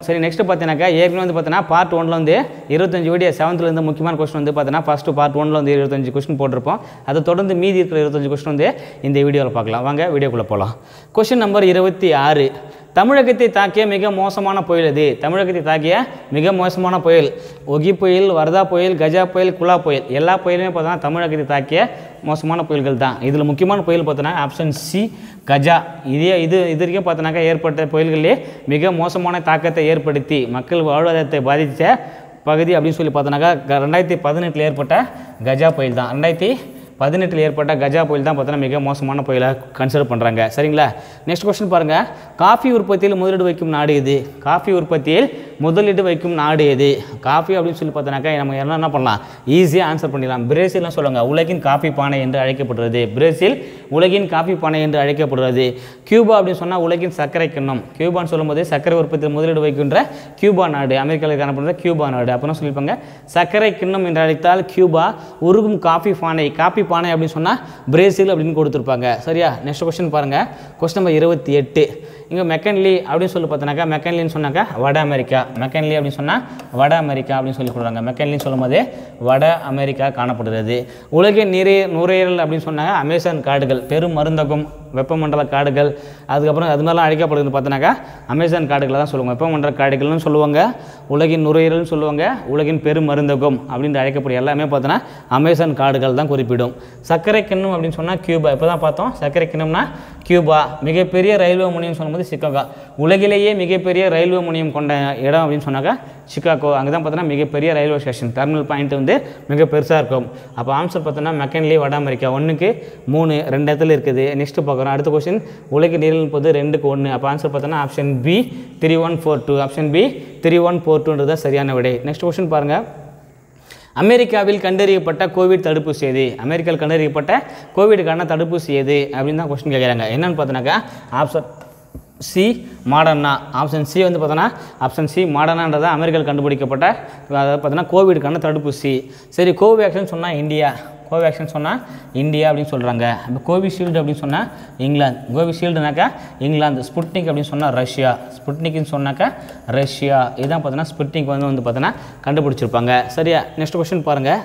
சரி நெக்ஸ்ட் பார்த்தீங்கன்னாக்கா ஏற்கனவே வந்து பார்த்தீங்கன்னா பார்ட் ஒன்ல வந்து இருபத்தஞ்சு வீடியோ செவன்த்லேருந்து முக்கியமான கொஸ்டின் வந்து பார்த்தீங்கன்னா ஃபஸ்ட்டு பார்ட் ஒன்ல வந்து இருபத்தஞ்சு கொஸ்டின் போட்டிருப்போம் அதை தொடர்ந்து மீதி இருக்கிற இருபத்தஞ்சு கொஸ்டின் வந்து இந்த வீடியோவில் பார்க்கலாம் வாங்க வீடியோக்குள்ளே போகலாம் கொஸ்டின் நம்பர் இருபத்தி ஆறு தமிழகத்தை தாக்கிய மிக மோசமான புயல் இது தமிழகத்தை தாக்கிய மிக மோசமான புயல் ஒகி புயல் வரதா புயல் கஜா புயல் குலா புயல் எல்லா புயலுமே பார்த்தோன்னா தமிழகத்தை தாக்கிய மோசமான புயல்கள் தான் இதில் முக்கியமான புயல் பார்த்தோன்னா ஆப்ஷன் சி கஜா இதே இது இது வரைக்கும் பார்த்தோன்னாக்கா ஏற்பட்ட புயல்களிலே மிக மோசமான தாக்கத்தை ஏற்படுத்தி மக்கள் வாழ்வாதாரத்தை பாதித்த பகுதி அப்படின்னு சொல்லி பார்த்தோன்னாக்கா க- ரெண்டாயிரத்தி பதினெட்டில் ஏற்பட்ட கஜா புயல் தான் ரெண்டாயிரத்தி பதினெட்டில் ஏற்பட்ட கஜா புயல் தான் பார்த்தோன்னா மிக மோசமான புயலாக கன்சிடர் பண்ணுறாங்க சரிங்களா நெக்ஸ்ட் கொஸ்டின் பாருங்கள் காஃபி உற்பத்தியில் முதலீடு வைக்கும் நாடு எது காஃபி உற்பத்தியில் முதலீடு வைக்கும் நாடு எது காஃபி அப்படின்னு சொல்லி பார்த்தோன்னாக்கா நம்ம என்ன என்ன பண்ணலாம் ஈஸியாக ஆன்சர் பண்ணிடலாம் பிரேசில்லாம் சொல்லுவாங்க உலகின் காஃபி பானை என்று அழைக்கப்படுறது பிரேசில் உலகின் காஃபி பானை என்று அழைக்கப்படுறது கியூபா அப்படின்னு சொன்னால் உலகின் சர்க்கரை கிண்ணம் கியூபான்னு சொல்லும்போது சர்க்கரை உற்பத்தியில் முதலீடு வைக்கின்ற கியூபா நாடு அமெரிக்காவில் காணப்படுற கியூபா நாடு அப்புறம் சொல்லியிருப்பாங்க சர்க்கரை கிண்ணம் என்று அழைத்தால் கியூபா உருகும் காஃபி பானை காஃபி பானை அப்படின்னு சொன்னால் பிரேசில் அப்படின்னு கொடுத்துருப்பாங்க சரியா நெக்ஸ்ட் கொஸ்டின் பாருங்கள் கொஸ்டின் நம்பர் இருபத்தி எட்டு இங்கே மெக்கன்லி அப்படின்னு சொல்லி பார்த்தோன்னாக்கா மெக்கன்லின்னு சொன்னாக்கா வட அமெரிக்கா மெக்கன்லி அப்படின்னு சொன்னால் வட அமெரிக்கா அப்படின்னு சொல்லி கொடுக்குறாங்க மெக்கன்லின்னு சொல்லும்போது வட அமெரிக்கா காணப்படுகிறது உலகின் நீரே நுரையீரல் அப்படின்னு சொன்னாங்க அமேசான் காடுகள் பெரும் மருந்தகம் வெப்பமண்டல காடுகள் அதுக்கப்புறம் அது மாதிரிலாம் அழைக்கப்படுதுன்னு பார்த்தோன்னாக்கா அமேசான் காடுகளை தான் சொல்லுவாங்க வெப்பமண்டல காடுகள்னு சொல்லுவாங்க உலகின் நுரையீரல்னு சொல்லுவாங்க உலகின் பெரும் மருந்தகம் அப்படின்னு அழைக்கக்கூடிய எல்லாமே பார்த்தோன்னா அமேசான் காடுகள் தான் குறிப்பிடும் சர்க்கரை கிண்ணம் அப்படின்னு சொன்னால் கியூபா இப்போ தான் பார்த்தோம் சர்க்கரை கிண்ணம்னா கியூபா மிகப்பெரிய ரயில்வே முனையம் சொல்லும்போது சிக்காகோ உலகிலேயே மிகப்பெரிய ரயில்வே முனையம் கொண்ட இடம் அப்படின்னு சொன்னாக்கா சிக்காகோ அங்கே தான் பார்த்தோன்னா மிகப்பெரிய ரயில்வே ஸ்டேஷன் டெர்மினல் பாயிண்ட் வந்து மிக பெருசாக இருக்கும் அப்போ ஆன்சர் பார்த்தோன்னா மெக்கன்லி வட அமெரிக்கா ஒன்றுக்கு மூணு ரெண்டு இடத்துல இருக்குது நெக்ஸ்ட் பார்க்குறோம் அடுத்த கொஸ்டின் உலக நீரில் போது ரெண்டுக்கு ஒன்று அப்போ ஆன்சர் பார்த்தோன்னா option B three one four two option B three one four டூன்றது தான் சரியான விடை நெக்ஸ்ட் கொஸ்டின் பாருங்கள் அமெரிக்காவில் கண்டறியப்பட்ட கோவிட் தடுப்பூசி எது அமெரிக்காவில் கண்டறியப்பட்ட கோவிடுக்கான தடுப்பூசி எது அப்படின்னு தான் கொஸ்டின் கேட்குறாங்க என்னன்னு பார்த்தோன்னாக்கா ஆப்ஷன் சி மாடர்னா ஆப்ஷன் சி வந்து பார்த்தோன்னா ஆப்ஷன் சி மாடர்னான்றதா அமெரிக்காவில் கண்டுபிடிக்கப்பட்ட அதாவது பார்த்தோன்னா கோவிடுக்கான தடுப்பூசி சரி கோவேக்சின் சொன்னால் இந்தியா கோவேக்சின் சொன்னால் இந்தியா அப்படின்னு சொல்கிறாங்க இப்போ கோவிஷீல்டு அப்படின்னு சொன்னால் இங்கிலாந்து கோவிஷீல்டுனாக்கா இங்கிலாந்து ஸ்புட்னிக் அப்படின்னு சொன்னால் ரஷ்யா ஸ்புட்னிக்னு சொன்னாக்கா ரஷ்யா இதுதான் பார்த்தோன்னா ஸ்புட்னிக் வந்து வந்து பார்த்தோன்னா கண்டுபிடிச்சிருப்பாங்க சரியா நெக்ஸ்ட் கொஸ்டின் பாருங்கள்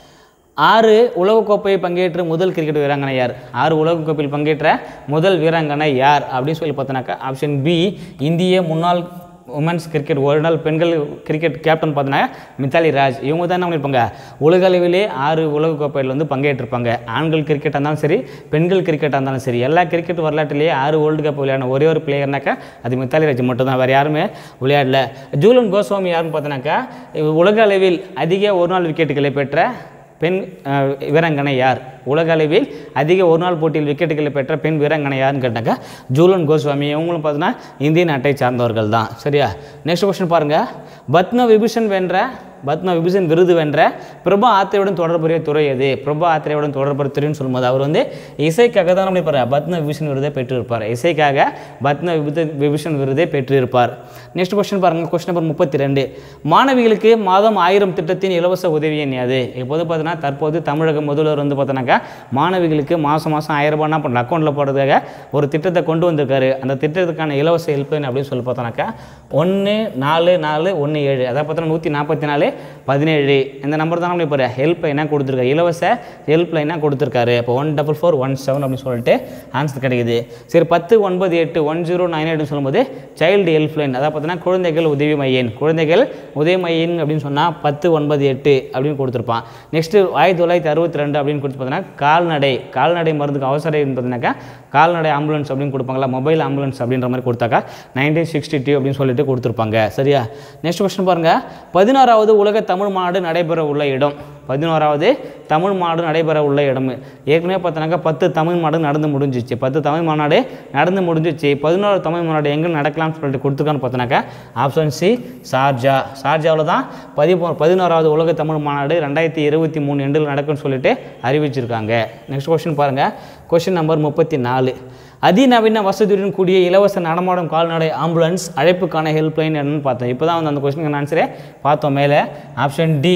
ஆறு உலகக்கோப்பையை பங்கேற்ற முதல் கிரிக்கெட் வீராங்கனை யார் ஆறு உலகக்கோப்பையில் பங்கேற்ற முதல் வீராங்கனை யார் அப்படின்னு சொல்லி பார்த்தோன்னாக்கா ஆப்ஷன் பி இந்திய முன்னாள் உமன்ஸ் கிரிக்கெட் ஒரு நாள் பெண்கள் கிரிக்கெட் கேப்டன் பார்த்தோன்னா மித்தாலி ராஜ் இவங்க தான் என்ன பண்ணியிருப்பாங்க உலக அளவிலே ஆறு உலகக்கோப்பையில் வந்து பங்கேற்றிருப்பாங்க ஆண்கள் கிரிக்கெட்டாக இருந்தாலும் சரி பெண்கள் கிரிக்கெட்டாக இருந்தாலும் சரி எல்லா கிரிக்கெட் வரலாற்றிலேயே ஆறு வேர்ல்டு கப் விளையாடின ஒரே ஒரு பிளேயர்னாக்கா அது மித்தாலி ராஜ் மட்டும் தான் வேறு யாருமே விளையாடல ஜூலன் கோஸ்வாமி யாருன்னு பார்த்தோன்னாக்கா உலக அளவில் அதிக ஒரு நாள் விக்கெட்டுகளை பெற்ற பெண் அஹ், வீராங்கனை யார் உலக அளவில் அதிக ஒரு நாள் போட்டியில் விக்கெட்டுகளை பெற்ற பெண் வீராங்கனை யாருன்னு கேட்டாக்கா ஜூலன் கோஸ்வாமி இவங்களும் பார்த்தீங்கன்னா இந்திய நாட்டை சார்ந்தவர்கள் தான் சரியா நெக்ஸ்ட் கொஸ்டின் பாருங்கள் பத்ம விபூஷன் வென்ற பத்ம விபூஷன் விருது வென்ற பிரபா ஆத்திரையுடன் தொடர்புடைய துறை எது பிரபா ஆத்திரையுடன் தொடர்புடைய துறைன்னு சொல்லும்போது அவர் வந்து இசைக்காக தான் நம்ம பாரு பத்ம விபூஷன் விருதை பெற்றிருப்பார் இசைக்காக பத்ம விபூத விபூஷன் விருதை பெற்றிருப்பார் நெக்ஸ்ட் கொஸ்டின் பாருங்கள் கொஸ்டின் நம்பர் முப்பத்தி ரெண்டு மாணவிகளுக்கு மாதம் ஆயிரம் திட்டத்தின் இலவச உதவி எண் யாது இப்போது பார்த்தீங்கன்னா தற்போது தமிழக முதல்வர் வந்து பார்த்தோன்னாக்கா மாணவிகளுக்கு மாதம் மாதம் ஆயிரம் ரூபாய் என்ன பண்ணல அக்கௌண்ட்டில் போடுறதுக்காக ஒரு திட்டத்தை கொண்டு வந்திருக்காரு அந்த திட்டத்துக்கான இலவச ஹெல்ப்லைன் அப்படின்னு சொல்லி பார்த்தோன்னாக்கா ஒன்று நாலு நாலு ஒன்று ஏழு அதாவது பார்த்தோன்னா நூற்றி நாற்பத்தி நாலு பதினேழு இந்த நம்பர் தான் நம்ம இப்போ ஹெல்ப் லைனாக கொடுத்துருக்காரு இலவச ஹெல்ப் லைனாக கொடுத்துருக்காரு இப்போ one double four one seven அப்படின்னு சொல்லிட்டு ஆன்சர் கிடைக்குது சரி பத்து ஒன்பது எட்டு ஒன் ஜீரோ நைன் எயிட்னு சொல்லும்போது சைல்டு ஹெல்ப் லைன் அதாவது பார்த்தீங்கன்னா குழந்தைகள் உதவி மையன் குழந்தைகள் உதவி மையன் அப்படின்னு சொன்னால் பத்து ஒன்பது எட்டு அப்படின்னு கொடுத்துருப்பான் நெக்ஸ்ட்டு ஆயிரத்தி தொள்ளாயிரத்தி அறுபத்தி ரெண்டு அப்படின்னு கொடுத்து பார்த்தீங்கன்னா கால்நடை கால்நடை மருந்துக்கு அவசரம் பார்த்தீங்கன்னாக்கா கால்நடை ஆம்புலன்ஸ் அப்படின்னு கொடுப்பாங்களா மொபைல் ஆம்புலன்ஸ் அப்படின்ற மாதிரி கொடுத்தாக்கா நைன்டீன் சிக்ஸ்டி டூ அப்படின்னு சொல்லிட்டு கொடுத்துருப்பாங்க சரியா நெக்ஸ்ட் கொஸ்டின் பாருங்கள் பதினாறாவது உலக தமிழ் மாநாடு நடைபெற உள்ள இடம் பதினோராவது தமிழ் மாநாடு நடைபெற உள்ள இடம் ஏற்கனவே பார்த்தோன்னாக்கா பத்து தமிழ் மாநாடு நடந்து முடிஞ்சிச்சு பத்து தமிழ் மாநாடு நடந்து முடிஞ்சிச்சு பதினோரு தமிழ் மாநாடு எங்கே நடக்கலாம்னு சொல்லிட்டு கொடுத்துருக்கான்னு பார்த்தோன்னாக்கா ஆப்ஷன் சி ஷார்ஜா ஷார்ஜாவில் தான் பதிமூ பதினோராவது உலக தமிழ் மாநாடு ரெண்டாயிரத்தி இருபத்தி மூணு எண்டில் நடக்கும்னு சொல்லிட்டு அறிவிச்சிருக்காங்க நெக்ஸ்ட் கொஸ்டின் பாருங்கள் கொஸ்டின் நம்பர் முப்பத்தி நாலு அதிநவீன வசதியுடன் கூடிய இலவச நடமாடும் கால்நடை ஆம்புலன்ஸ் அழைப்புக்கான ஹெல்ப்லைன் என்னன்னு பார்த்தோம் இப்போ தான் வந்து அந்த கொஸ்டினுக்கு ஆன்சரே பார்த்தோம் மேலே option D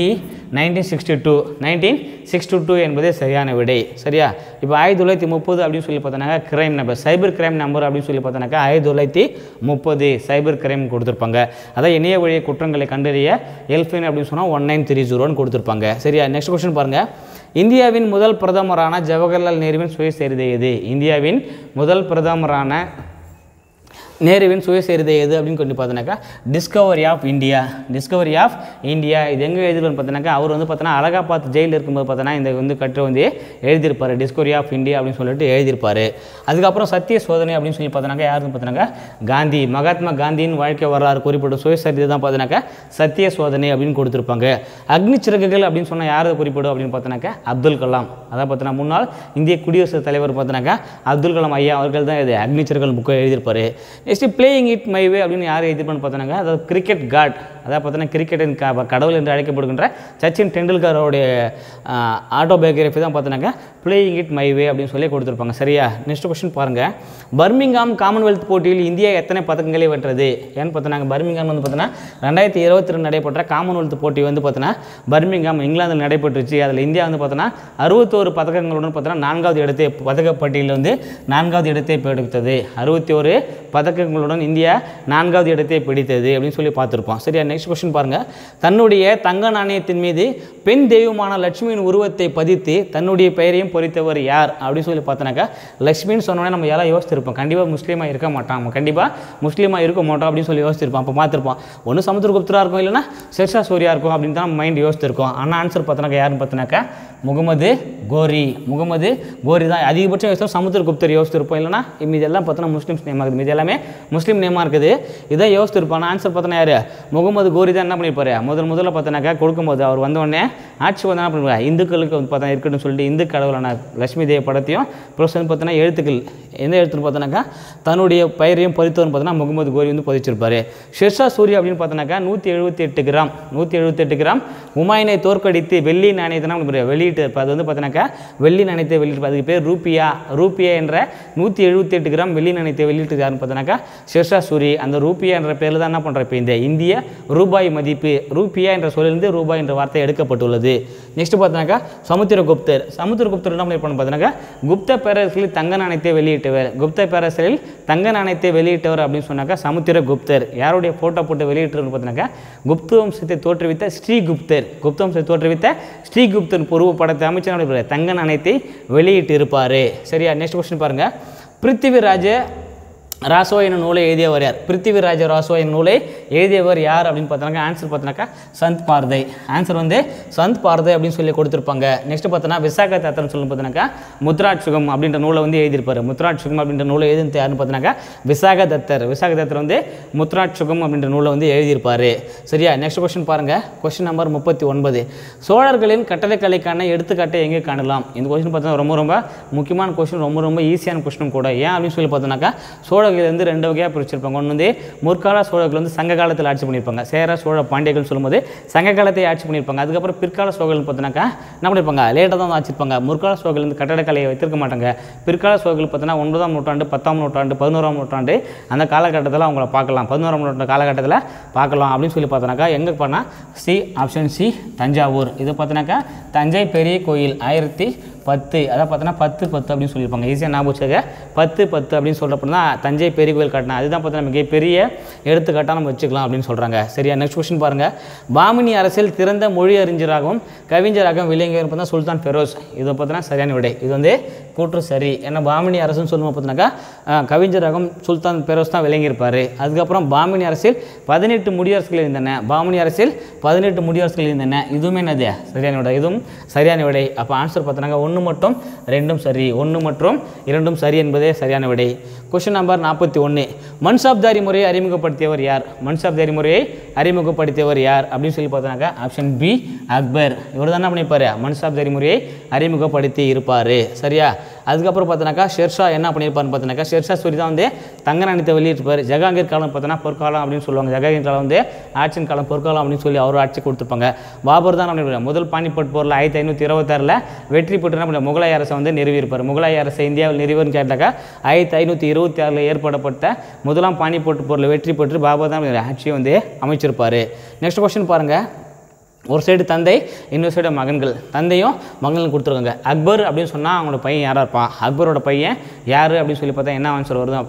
nineteen sixty two nineteen sixty two என்பதே சரியான விடை சரியா இப்போ ஆயிரத்தி தொள்ளாயிரத்தி முப்பது அப்படின்னு சொல்லி பார்த்தோன்னாக்கா crime number cyber crime number அப்படின்னு சொல்லி பார்த்தோன்னாக்கா ஆயிரத்தி தொள்ளாயிரத்தி முப்பது சைபர் கிரைம் கொடுத்துருப்பாங்க அதான் இணைய வழி குற்றங்களை கண்டறிய எல்ஃபின் அப்படின்னு சொன்னால் ஒன் நைன் த்ரீ ஜீரோன்னு கொடுத்துருப்பாங்க சரியா நெக்ஸ்ட் கொஸ்டின் பாருங்கள் இந்தியாவின் முதல் பிரதமரான ஜவஹர்லால் நேருவின் சுயசரிதை எது இந்தியாவின் முதல் பிரதமரான நேருவின் சுயசரிதை எது அப்படின்னு சொல்லி பார்த்தோன்னாக்கா discovery of India discovery of India இது எங்கே எழுதிருப்பான்னு பார்த்தோன்னாக்கா அவர் வந்து பார்த்தோன்னா அலகாபாத் ஜெயிலில் இருக்கும்போது பார்த்தோன்னா இந்த வந்து கட்டுரை வந்து எழுதியிருப்பார் டிஸ்கவரி ஆஃப் இந்தியா அப்படின்னு சொல்லிட்டு எழுதியிருப்பார் அதுக்கப்புறம் சத்திய சோதனை அப்படின்னு சொல்லி பார்த்தோன்னாக்கா யாருன்னு பார்த்தோன்னாக்கா காந்தி மகாத்மா காந்தியின் வாழ்க்கை வரலாறு குறிப்பிட்ட சுயசரிதை தான் பார்த்தோன்னாக்கா சத்திய சோதனை அப்படின்னு கொடுத்துருப்பாங்க அக்னி சிறகுகள் அப்படின்னு சொன்னால் யாரை குறிப்பிடும் அப்படின்னு பார்த்தோன்னாக்கா அப்துல் கலாம் அதான் பார்த்தோன்னா முன்னாள் இந்திய குடியரசுத் தலைவர் பார்த்தோன்னாக்கா அப்துல் கலாம் ஐயா அவர்கள் தான் இது அக்னி சிறகுகள் புக்கை எழுதியிருப்பார் next playing it my way அப்படின்னு யார் எழுதியிருப்பான்னு பார்த்தோன்னாக்கா அதாவது கிரிக்கெட் காட் அதாவது பார்த்தோன்னா கிரிக்கெட்டின் க கடவுள் என்று அழைக்கப்படுகின்ற சச்சின் டெண்டுல்கரோடைய ஆட்டோபயோகிராஃபி தான் பார்த்தோன்னாக்கா பிளேயிங் இட் மை வே அப்படின்னு சொல்லி கொடுத்துருப்பாங்க சரியா நெக்ஸ்ட் கொஸ்டின் பாருங்கள் பர்மிங்காம் காமன்வெல்த் போட்டியில் இந்தியா எத்தனை பதக்கங்களை வென்றது ஏன்னு பார்த்தோன்னாங்க பர்மிங்காம் வந்து பார்த்தோன்னா ரெண்டாயிரத்தி இருபத்தி ரெண்டு நடைபெற்ற காமன்வெல்த் போட்டி வந்து பார்த்தோன்னா பர்மிங்காம் இங்கிலாந்தில் நடைபெற்றுச்சு அதில் இந்தியா வந்து பார்த்தோன்னா அறுபத்தோரு பதக்கங்களுடன் பார்த்தோன்னா நான்காவது இடத்தை பதக்க பட்டியலில் வந்து நான்காவது இடத்தை பிடித்தது அறுபத்தி ஒரு பதக்கங்களுடன் இந்தியா நான்காவது இடத்தை பிடித்தது அப்படின்னு சொல்லி பார்த்துருப்போம் சரியா நெக்ஸ்ட் கொஸ்டின் பாருங்கள் தன்னுடைய தங்க நாணயத்தின் மீது பெண் தெய்வமான லட்சுமியின் உருவத்தை பதித்து தன்னுடைய பெயரையும் பொறித்தவர் யார் அப்படின்னு சொல்லி பார்த்தோன்னாக்கா லட்சுமின்னு சொன்னோன்னே நம்ம எல்லாம் யோசிச்சிருப்போம் கண்டிப்பாக முஸ்லீமாக இருக்க மாட்டான் நம்ம கண்டிப்பாக முஸ்லீமாக இருக்க மாட்டோம் அப்படின்னு சொல்லி யோசிச்சிருப்போம் அப்போ பார்த்துருப்போம் ஒன்று சமுத்திரகுப்தராக இருக்கும் இல்லைன்னா ஷெர்ஷா சூரியா இருக்கும் அப்படின்னு தான் மைண்ட் யோசிச்சிருக்கோம் ஆனால் ஆன்சர் பார்த்தோன்னாக்கா யாருன்னு பார்த்தோன்னாக்கா முகமது கோரி முகமது கோரி தான் அதிகபட்சம் யோசிச்சோம் சமுத்திரகுப்தர் யோசிச்சிருப்போம் இல்லைனா மீது எல்லாம் பார்த்தோன்னா முஸ்லீம்ஸ் நேமாக இருக்குது மீது எல்லாமே முஸ்லீம் நேமாக இருக்குது இதை யோசிச்சிருப்பான் ஆன்சர் பார்த்தோன்னா யார் முகமது கோரி தான் என்ன பண்ணியிருப்பாரு முதல் முதல்ல பார்த்தோன்னாக்கா கொடுக்கும்போது அவர் வந்த உடனே ஆட்சி வந்து என்ன பண்ணுவாங்க இந்துக்களுக்கு வந்து பார்த்தா இருக்கட்டும் சொல்லிட்டு இந்து கடவுளான லட்சுமி தேவி படத்தையும் ப்ளஸ் வந்து பார்த்தோன்னா எழுத்துக்கள் எந்த எழுத்துன்னு பார்த்தோன்னாக்கா தன்னுடைய பெயரையும் பதித்தவர்னு பார்த்தோன்னா முகமது கோரி வந்து பதிச்சிருப்பாரு ஷெர்ஷா சூரி அப்படின்னு பார்த்தோன்னாக்கா நூற்றி எழுபத்தி எட்டு கிராம் நூற்றி எழுபத்தி எட்டு கிராம் உமாயினை தோற்கடித்து வெள்ளி நாணயத்தை நம்ம வெளியிட்டு இப்போ அது வந்து பார்த்தோன்னாக்கா வெள்ளி நாணயத்தை வெளியிட்டு அதுக்கு பேர் ரூபியா ரூபியா என்ற நூற்றி எழுபத்தி எட்டு கிராம் வெள்ளி நாணயத்தை வெளியிட்டு யாருன்னு பார்த்தோன்னாக்கா ஷெர்ஷா சூரி அந்த ரூபியா என்ற பேரில் தான் என்ன பண்ணுற இப்போ இந்த இந்திய ரூபாய் மதிப்பு ரூபியா என்ற சொல்லிலிருந்து ரூபாய் என்ற வார்த்தை எடுக்கப்பட்டுள்ளது நெக்ஸ்ட் பார்த்தோன்னாக்கா சமுத்திரகுப்தர் சமுத்திரகுப்தர் என்ன பண்ணிருப்பான்னு பார்த்தோன்னாக்கா குப்த பேரரசில் தங்க நாணயத்தை வெளியிட்டவர் குப்த பேரரசில் தங்க நாணயத்தை வெளியிட்டவர் அப்படின்னு சொன்னாக்கா சமுத்திரகுப்தர் யாருடைய ஃபோட்டோ போட்டு வெளியிட்டவர்னு பார்த்தோன்னாக்கா குப்த வம்சத்தை தோற்றுவித்த ஸ்ரீகுப்தர் குப்த வம்சத்தை தோற்றுவித்த ஸ்ரீகுப்தன் பொருவ படத்தை அமைச்சர் தங்க நாணயத்தை வெளியிட்டு இருப்பார் சரியா நெக்ஸ்ட் கொஸ்டின் பாருங்கள் பிருத்திவிராஜ ராசோ என்னும் நூலை எழுதியவர் யார் பிருத்திவிராஜ ராசோ என்னும் நூலை எழுதியவர் யார் அப்படின்னு பார்த்தோன்னாக்கா ஆன்சர் பார்த்தோன்னாக்கா சந்த் பார்தை ஆன்சர் வந்து சந்த் பார்தை அப்படின்னு சொல்லி கொடுத்துருப்பாங்க நெக்ஸ்ட் பார்த்தோன்னா விசாக தத்தர்னு சொல்லி பார்த்தோன்னாக்கா முத்ராட் சுகம் அப்படின்ற நூலை வந்து எழுதியிருப்பார் முத்ராட் சுகம் அப்படின்ற நூலை எழுதி யாருன்னு பார்த்தோன்னாக்கா விசாக தத்தர் விசாக தத்தர் வந்து முத்ராட் சுகம் அப்படின்ற நூலை வந்து எழுதியிருப்பார் சரியா நெக்ஸ்ட் கொஸ்டின் பாருங்கள் கொஸ்டின் நம்பர் முப்பத்தி ஒன்பது சோழர்களின் கட்டளைக்கலைக்கான எடுத்துக்காட்டை எங்கே காணலாம் இந்த கொஸ்டின் பார்த்தா ரொம்ப ரொம்ப முக்கியமான கொஸ்டின் ரொம்ப ரொம்ப ஈஸியான கொஸ்டின் கூட ஏன் அப்படின்னு சொல்லி பார்த்தோன்னாக்கா சோழர்கள் வந்து ரெண்டு வகையாக பிரிச்சிருப்பாங்க ஒன்று வந்து முற்கால சோழர்கள் வந்து சங்க காலத்தில் ஆட்சி பண்ணியிருப்பாங்க சேர சோழ பாண்டியர்கள் சொல்லும்போது சங்க காலத்தை ஆட்சி பண்ணியிருப்பாங்க அதுக்கப்புறம் பிற்கால சோழர்கள் பார்த்தோன்னாக்கா என்ன பண்ணியிருப்பாங்க லேட்டாக தான் ஆட்சிருப்பாங்க முற்கால சோழர்கள் வந்து கட்டடக்கலையை வைத்திருக்க மாட்டாங்க பிற்கால சோழர்கள் பார்த்தோன்னா ஒன்பதாம் நூற்றாண்டு பத்தாம் நூற்றாண்டு பதினோராம் நூற்றாண்டு அந்த காலகட்டத்தில் அவங்கள பார்க்கலாம் பதினோராம் நூற்றாண்டு காலகட்டத்தில் பார்க்கலாம் அப்படின்னு சொல்லி பார்த்தோன்னாக்கா எங்கே பண்ணால் சி ஆப்ஷன் சி தஞ்சாவூர் இது பார்த்தோன்னாக்கா தஞ்சை பெரிய கோயில் ஆயிரத்தி பத்து அதான் பார்த்தோன்னா பத்து பத்து அப்படின்னு சொல்லியிருப்பாங்க ஈஸியாக ஞாபகம் வச்சுக்க பத்து பத்து அப்படின்னு சொல்கிறப்ப தான் தஞ்சை பெரிய கோயில் கட்டினா அதுதான் பார்த்தோன்னா மிகப்பெரிய எடுத்துக்காட்டாக நம்ம வச்சுக்கலாம் அப்படின்னு சொல்கிறாங்க சரியா நெக்ஸ்ட் கொஸ்டின் பாருங்கள் பாமினி அரசில் திறந்த மொழி அறிஞராகவும் கவிஞராகவும் விளங்கியவர் பார்த்தா சுல்தான் ஃபெரோஸ் இது பார்த்தோன்னா சரியான விடை இது வந்து கூற்று சரி ஏன்னா பாமினி அரசுன்னு சொல்லும்போது பார்த்தோன்னாக்கா அஹ், கவிஞராகவும் சுல்தான் ஃபெரோஸ் தான் விளங்கியிருப்பார் அதுக்கப்புறம் பாமினி அரசில் பதினெட்டு முடியரசுகள் இருந்தன பாமினி அரசில் பதினெட்டு முடியரசுகள் இருந்தன இதுவுமே என்னது சரியான விடை இதுவும் சரியான விடை அப்போ ஆன்சர் பார்த்தோன்னாக்கா ஒன்று மட்டும் ரெண்டும் சரி ஒன்று மற்றும் இரண்டும் சரி என்பதே சரியான விடை கொஷின் நம்பர் நாற்பத்தி ஒன்று மன்சாப்தாரி முறையை அறிமுகப்படுத்தியவர் யார் மன்சாப்தாரி முறையை அறிமுகப்படுத்தியவர் யார் அப்படின்னு சொல்லி பார்த்தோன்னாக்கா ஆப்ஷன் பி அக்பர் இவர் தான் என்ன பண்ணியிருப்பார் மன்சாப்தாரி முறையை அறிமுகப்படுத்தி இருப்பார் சரியா அதுக்கப்புறம் பார்த்தோன்னாக்கா ஷெர்ஷா என்ன பண்ணியிருப்பாருன்னு பார்த்தோன்னாக்கா ஷெர்ஷா சூரி தான் வந்து தங்க நாணயத்தை வெளியிட்டிருப்பார் ஜஹாங்கீர் காலம் பார்த்தோன்னா பொற்காலம் அப்படின்னு சொல்லுவாங்க ஜஹாங்கீர் காலம் வந்து ஆட்சியின் காலம் பொற்காலம் அப்படின்னு சொல்லி அவர் ஆட்சி கொடுத்துருப்பாங்க பாபர் தான் என்ன பண்ணியிருப்பாரு? முதல் பானிபட் போரில் ஆயிரத்தி ஐநூற்றி இருபத்தாறில் வெற்றி பெற்று என்ன பண்ண முகலாய அரசை வந்து நிறுவியிருப்பார் முகலாய அரசை இந்தியாவில் நிறுவன்னு கேட்டாக்கா ஆயிரத்தி ஐநூற்றி இருபத்தி ஆறில் ஏற்படப்பட்ட முதலாம் பானிபட் போரில் வெற்றி பெற்று பாபர் தான் ஆட்சியை வந்து அமைச்சிருப்பார் நெக்ஸ்ட் கொஸ்டின் பாருங்கள் ஒரு சைடு தந்தை இன்னொரு சைடு மகன்கள் தந்தையும் மகன்களும் கொடுத்துருக்காங்க அக்பர் அப்படின்னு சொன்னால் அவங்களோட பையன் யாராக இருப்பான் அக்பரோட பையன் யார் அப்படின்னு சொல்லி பார்த்தா என்ன ஆன்சர் வருது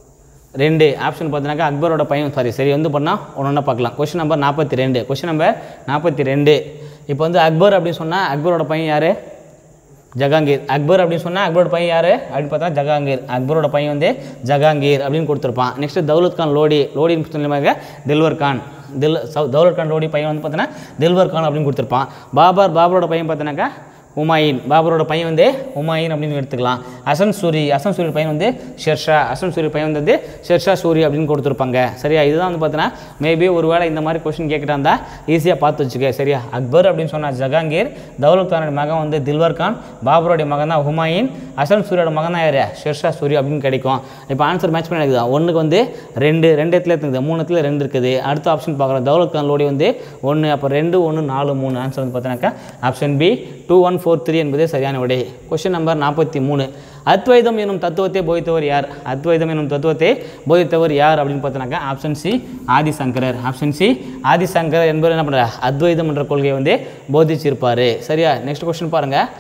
ரெண்டு ஆப்ஷன் பார்த்தீங்கன்னாக்கா அக்பரோட பையன் சாரி சரி வந்து பண்ணால் ஒன்று ஒன்றா பார்க்கலாம் கொஷின் நம்பர் நாற்பத்தி ரெண்டு கொஷின் நம்பர் நாற்பத்தி ரெண்டு இப்போ வந்து அக்பர் அப்படின்னு சொன்னால் அக்பரோட பையன் யார் ஜகாங்கீர் அக்பர் அப்படின்னு சொன்னால் அக்பரோட பையன் யார் அப்படின்னு பார்த்தா ஜகாங்கீர் அக்பரோட பையன் வந்து ஜகாங்கீர் அப்படின்னு கொடுத்துருப்பான் நெக்ஸ்ட் தௌலத் கான் லோடி லோடின்னு சொல்லியமாக தில்வர் கான் தில் சௌ- தௌலத் கான் லோடி பையன் வந்து பார்த்தீங்கன்னா தில்வர் கான் அப்படின்னு கொடுத்துருப்பான் பாபர் பாபரோட பையன் பார்த்தீங்கன்னாக்கா உமாயின் பாபரோட பையன் வந்து உமாயின் அப்படின்னு எடுத்துக்கலாம் அசன் சூரி அசன் சூரி பையன் வந்து ஷெர்ஷா அசன் சூரி பையன் வந்து ஷெர்ஷா சூரி அப்படின்னு கொடுத்துருப்பாங்க சரியா இதுதான் வந்து பார்த்தீங்கன்னா மேபி ஒருவேளை இந்த மாதிரி கொஸ்டின் கேட்கிட்டா இருந்தால் ஈஸியாக பார்த்து வச்சுக்க சரியா அக்பர் அப்படின்னு சொன்னால் ஜகாங்கீர் தௌலத் கானோட மகன் வந்து தில்வர் கான் பாபரோடைய மகன் தான் ஹுமாயின் அசன் சூரியோட மகன் தான் யார் ஷெர்ஷா சூரி அப்படின்னு கிடைக்கும் இப்போ ஆன்சர் மேட்ச் பண்ணி இருக்குது ஒன்றுக்கு வந்து ரெண்டு ரெண்டு இடத்துல இருக்குது மூணு இடத்துல ரெண்டு இருக்குது அடுத்த ஆப்ஷன் பார்க்குறோம் தௌலத் கான் லோடி வந்து ஒன்று அப்போ ரெண்டு ஒன்று நாலு மூணு ஆன்சர் வந்து பார்த்தீங்கன்னாக்கா option B two one four three என்பதே சரியான விடை கொஷின் நம்பர் நாற்பத்தி மூணு அத்வைதம் எனும் தத்துவத்தை போதித்தவர் யார் அத்வைதம் எனும் தத்துவத்தை போதித்தவர் யார் அப்படின்னு பார்த்தோன்னாக்கா option C Adi Shankara option C Adi Shankara என்பவர் என்ன பண்ணுறார் அத்வைதம் என்ற கொள்கையை வந்து போதிச்சிருப்பார் சரியா நெக்ஸ்ட் கொஸ்டின் பாருங்கள்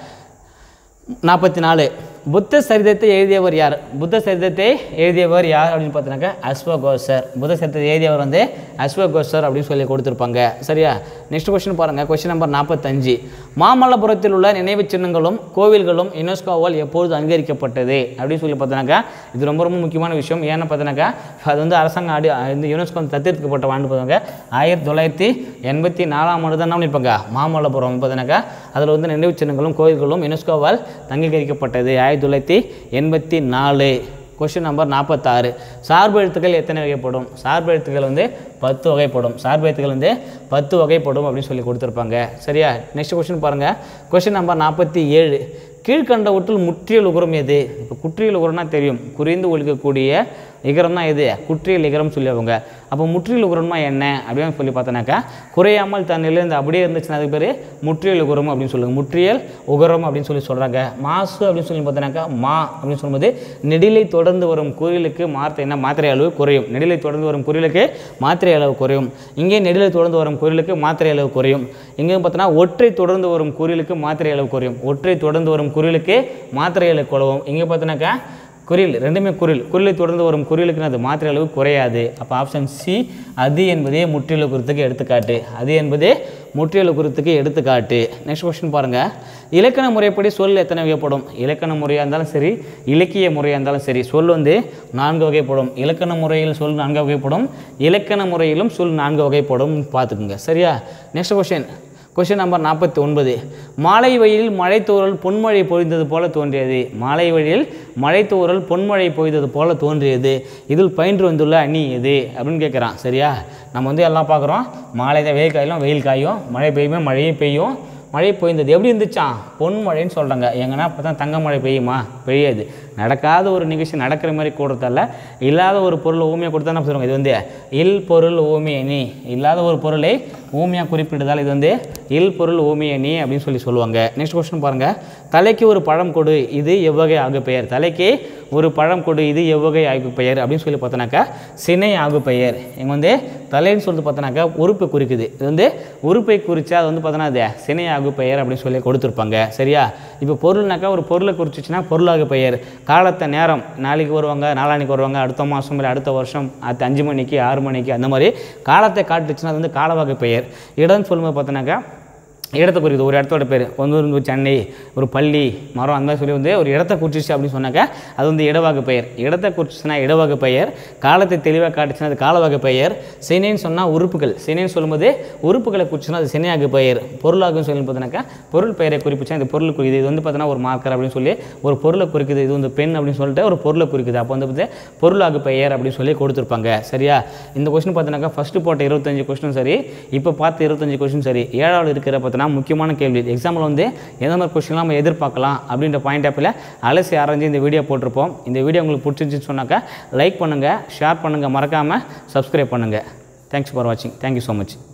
நாற்பத்தி நாலு புத்த சரிதத்தை எழுதியவர் யார் புத்த சரிதத்தை எழுதியவர் யார் அப்படின்னு பார்த்தோன்னாக்கா அஸ்வகோசர் புத்த சரிதத்தை எழுதியவர் வந்து அஸ்வகோசர் அப்படின்னு சொல்லி கொடுத்துருப்பாங்க சரியா நெக்ஸ்ட் கொஸ்டின் பாருங்கள் கொஸ்டின் நம்பர் நாற்பத்தஞ்சு மாமல்லபுரத்தில் உள்ள நினைவுச் சின்னங்களும் கோவில்களும் யுனெஸ்கோவால் எப்பொழுது அங்கீகரிக்கப்பட்டது அப்படின்னு சொல்லி பார்த்தோன்னாக்கா இது ரொம்ப ரொம்ப முக்கியமான விஷயம் ஏன்னு பார்த்தோன்னாக்கா அது வந்து அரசாங்கம் ஆடி இந்த யுனெஸ்கோ வந்து தத்தெடுக்கப்பட்ட ஆண்டு பார்த்தாங்க ஆயிரத்தி தொள்ளாயிரத்தி எண்பத்தி நாலாம் ஆண்டு தான் என்ன பண்ணியிருப்பாங்க மாமல்லபுரம் பார்த்தோன்னாக்கா அதில் வந்து நினைவுச் சின்னங்களும் கோயில்களும் யுனெஸ்கோவால் அங்கீகரிக்கப்பட்டது ஆயிரத்தி தொள்ளாயிரத்தி எண்பத்தி நாலு கொஷின் நம்பர் நாற்பத்தாறு சார்பு எழுத்துக்கள் எத்தனை வகைப்படும் சார்பு எழுத்துக்கள் வந்து பத்து வகைப்படும் சார்பு எழுத்துக்கள் வந்து பத்து வகைப்படும் அப்படின்னு சொல்லி கொடுத்துருப்பாங்க சரியா நெக்ஸ்ட் கொஷின் பாருங்கள் கொஷின் நம்பர் நாற்பத்தி ஏழு கீழ்கண்டவற்றில் முற்றியல் உகரம் எது இப்போ குற்றியல் உகரம்னா தெரியும் குறைந்து ஒழிக்கக்கூடிய இகரம்னா எது குற்றியல் இகரம் சொல்லுவாங்க அப்போ முற்றியல் உகரம்னா என்ன அப்படின்னு சொல்லி பார்த்தோன்னாக்கா குறையாமல் தன்னிலிருந்து அப்படியே இருந்துச்சுன்னா அதுக்கு பேர் முற்றியல் உகரம் அப்படின்னு சொல்லுவாங்க முற்றியல் உகரம் அப்படின்னு சொல்லி சொல்கிறாங்க மாசு அப்படின்னு சொல்லி பார்த்தோன்னாக்கா மா அப்படின்னு சொல்லும்போது நெடிலை தொடர்ந்து வரும் குறிலுக்கு மாத்திரை என்ன மாத்திரை அளவு குறையும் நெடிலை தொடர்ந்து வரும் குறிலுக்கு மாத்திரை அளவு குறையும் இங்கே நெடிலை தொடர்ந்து வரும் குறிலுக்கு மாத்திரை அளவு குறையும் இங்கேயும் பார்த்தோன்னா ஒற்றை தொடர்ந்து வரும் குறிலுக்கு மாத்திரை அளவு குறையும் ஒற்றை தொடர்ந்து வரும் குறிலுக்கு மாத்திரை அளவு குறையும் இங்கே பார்த்தோன்னாக்கா குறில் ரெண்டுமே குறில் குறிலை தொடர்ந்து வரும் குறிலுக்கு அது மாத்திரை அளவு குறையாது அப்போ ஆப்ஷன் சி அது என்பதே முற்றியல் குறித்துக்கு எடுத்துக்காட்டு அது என்பதே முற்றியல் குறித்துக்கு எடுத்துக்காட்டு நெக்ஸ்ட் கொஸ்டின் பாருங்கள் இலக்கண முறைப்படி சொல் எத்தனை வகைப்படும் இலக்கண முறையாக இருந்தாலும் சரி இலக்கிய முறையாக இருந்தாலும் சரி சொல் வந்து நான்கு வகைப்படும் இலக்கண முறையில் சொல் நான்கு வகைப்படும் இலக்கண முறையிலும் சொல் நான்கு வகைப்படும் பார்த்துக்குங்க சரியா நெக்ஸ்ட் கொஸ்டின் கொஸ்டின் நம்பர் நாற்பத்தி ஒன்பது மாலை வெயிலில் மழைத்தூறல் பொன்மழை பொழிந்தது போல தோன்றியது மாலை வெயிலில் மழைத்தூறல் பொன்மழை பொழிந்தது போல தோன்றியது இதில் பயின்று வந்துள்ள அணி எது அப்படின்னு கேட்குறான் சரியா நம்ம வந்து எல்லாம் பார்க்குறோம் மாலை தான் வெயில் காயும் வெயில் காயும் மழை பெய்யுமே மழையும் பெய்யும் மழை பெய்ந்தது எப்படி இருந்துச்சான் பொன் மழைன்னு சொல்கிறாங்க எங்கன்னா அப்போ தான் தங்க மழை பெய்யுமா பெய்யாது நடக்காத ஒரு நிகழ்ச்சி நடக்கிற மாதிரி கூடுறதால இல்லாத ஒரு பொருள் ஊமையாக கொடுத்தா என்ன சொல்லுவாங்க இது வந்து இல் பொருள் ஊமியணி இல்லாத ஒரு பொருளை ஊமையாக குறிப்பிடுதால் இது வந்து இல் பொருள் ஊமியணி அப்படின்னு சொல்லி சொல்லுவாங்க நெக்ஸ்ட் கொஸ்டின் பாருங்கள் தலைக்கு ஒரு பழம் கொடு இது எவ்வகை ஆகு பெயர் தலைக்கு ஒரு பழம் கொடு இது எவ்வகை ஆகு பெயர் அப்படின்னு சொல்லி பார்த்தோன்னாக்கா சினை ஆகு பெயர் இங்கே வந்து தலைன்னு சொல்லிட்டு பார்த்தோன்னாக்கா உறுப்பை குறிக்குது இது வந்து உறுப்பை குறித்து அது வந்து பார்த்தோன்னா அது சினை ஆகு பெயர் அப்படின்னு சொல்லி கொடுத்துருப்பாங்க சரியா இப்போ பொருள்னாக்கா ஒரு பொருளை குறிச்சிச்சுன்னா பொருளாகு பெயர் காலத்தை நேரம் நாளைக்கு வருவாங்க நாளான்னைக்கு வருவாங்க அடுத்த மாதம் இல்லை அடுத்த வருஷம் அடுத்த அஞ்சு மணிக்கு ஆறு மணிக்கு அந்த மாதிரி காலத்தை காட்டுச்சுன்னா அது வந்து காலவகை பெயர் இடம்னு சொல்லும்போது பார்த்தோன்னாக்கா இடத்தை குறிக்குது ஒரு இடத்தோட பேர் வந்து ஒரு சென்னை ஒரு பள்ளி மரம் அந்த மாதிரி சொல்லி வந்து ஒரு இடத்த குறிச்சிச்சு அப்படின்னு சொன்னாக்கா அது வந்து இடவாகு பெயர் இடத்தை குறிச்சிச்சுன்னா இடவாகு பெயர் காலத்தை தெளிவாக காட்டுச்சுன்னா அது காலவாகு பெயர் சினைன்னு சொன்னால் உறுப்புகள் சினைன்னு சொல்லும்போது உறுப்புகளை குறிச்சுன்னா அது சினையாகு பெயர் பொருளாகும் சொல்லி பார்த்தோன்னாக்கா பொருள் பெயரை குறிப்பிச்சா இந்த பொருள் குறிக்குது இது வந்து பார்த்தோன்னா ஒரு மார்க்கர் அப்படின்னு சொல்லி ஒரு பொருளை குறிக்குது இது வந்து பெண் அப்படின்னு சொல்லிட்டு ஒரு பொருளை குறிக்குது அப்போ வந்து பார்த்து பொருளாகு பெயர் அப்படின்னு சொல்லி கொடுத்துருப்பாங்க சரியா இந்த கொஸ்டின் பார்த்தோன்னாக்கா ஃபஸ்ட்டு போட்ட இருபத்தஞ்சு கொஸ்டின் சரி இப்போ பார்த்து இருபத்தஞ்சு கொஸ்டின் சரி ஏழாவது இருக்கிற பார்த்தோன்னா முக்கியமான கேள்வி எக்ஸாம்பிள் வந்து எந்த மாதிரி கொஸ்டின்லாம் நம்ம எதிர்பார்க்கலாம் அப்படின்ற பாயிண்ட் ஆப்பில் அலசி ஆராய்ஞ்சு இந்த வீடியோ போட்டிருப்போம் இந்த வீடியோ உங்களுக்கு பிடிச்சிருந்துச்சுன்னு சொன்னாக்கா லைக் பண்ணுங்கள் ஷேர் பண்ணுங்கள் மறக்காமல் சப்ஸ்கிரைப் பண்ணுங்கள் தேங்க்ஸ் ஃபார் வாட்சிங் தேங்க்யூ ஸோ மச்